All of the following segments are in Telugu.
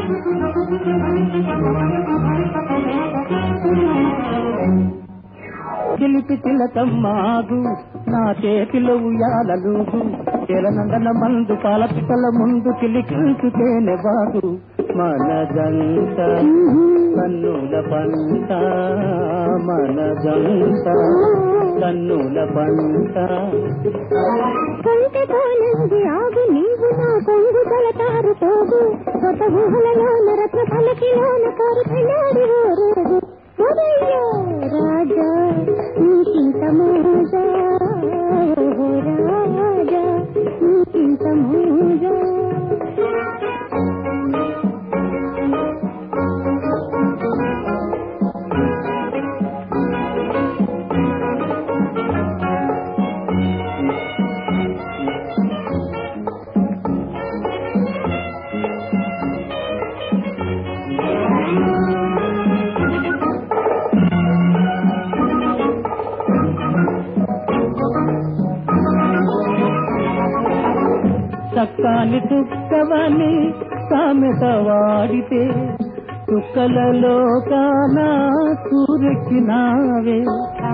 చిలిపి చిలకమ్మాగు నా చేతిలో ఉయ్యాలలుగు తెలనందన మందు పాలపికల ముందు చిలికించు తేనె బాగు మన జంట కన్నుల పంట మన జంట కన్నుల పంట కొంటెతోనంది ఆగు నీవు నా కొంగు తలతారు పోగు కొత్త ఊహలలోన రత్న పలకిలోన కారు పెళ్ళాడి ఓరేగు ఓరయ్యో రాజా నీకింత మోజా ఓ రాజా నీకింత మోజా చక్కాని చుక్కవని సామెత వాడితే చుక్కలలో కానా సూరెక్కినావే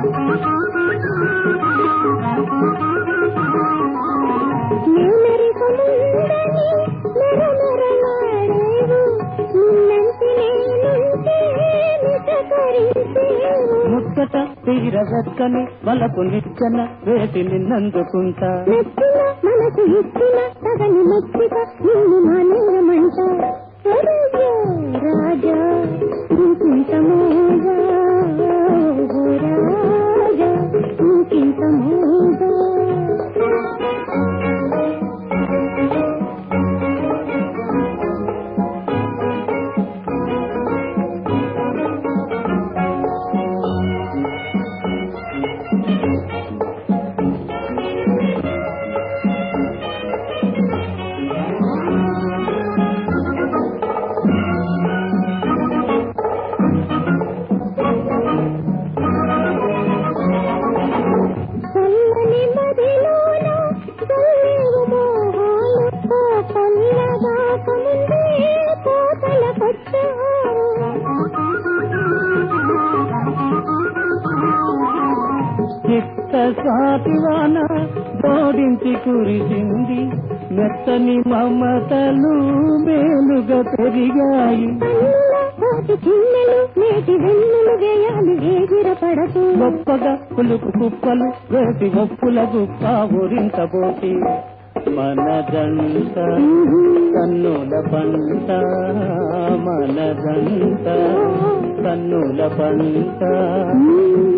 నేనరికముందని నరనరలాడేవు నిన్నంటి నేనుంటే నిటకరించేవు ముచ్చట తీరవెక్కని వలకు నిచ్చన వేటి నిన్నందుకుంటా నచ్చిన మనసు ఇచ్చిన తగని మెచ్చిక నిన్ను మానేయమంట ఒరయ్యో రాజా నీకింత మోజా ఓ రాజా నీకింత మోజా చల్లని మదిలోన చల్లేవు మోహాలు ఆ చల్లగాకముందే చిత్త సాతివాన జోడించి కురిసింది మెత్తని మమతలు మేలుగా పెరిగాయి కోటి చిన్నెలు నేటి వెన్నులు వేయాలి వేగిరపడకు గొప్పగా పులుకు కుప్పలు వేసి ఒప్పుల గుప్ప ఊరించబోటి మన జంట కన్నుల పంట మన జంట కన్నుల పంట మ్మ్.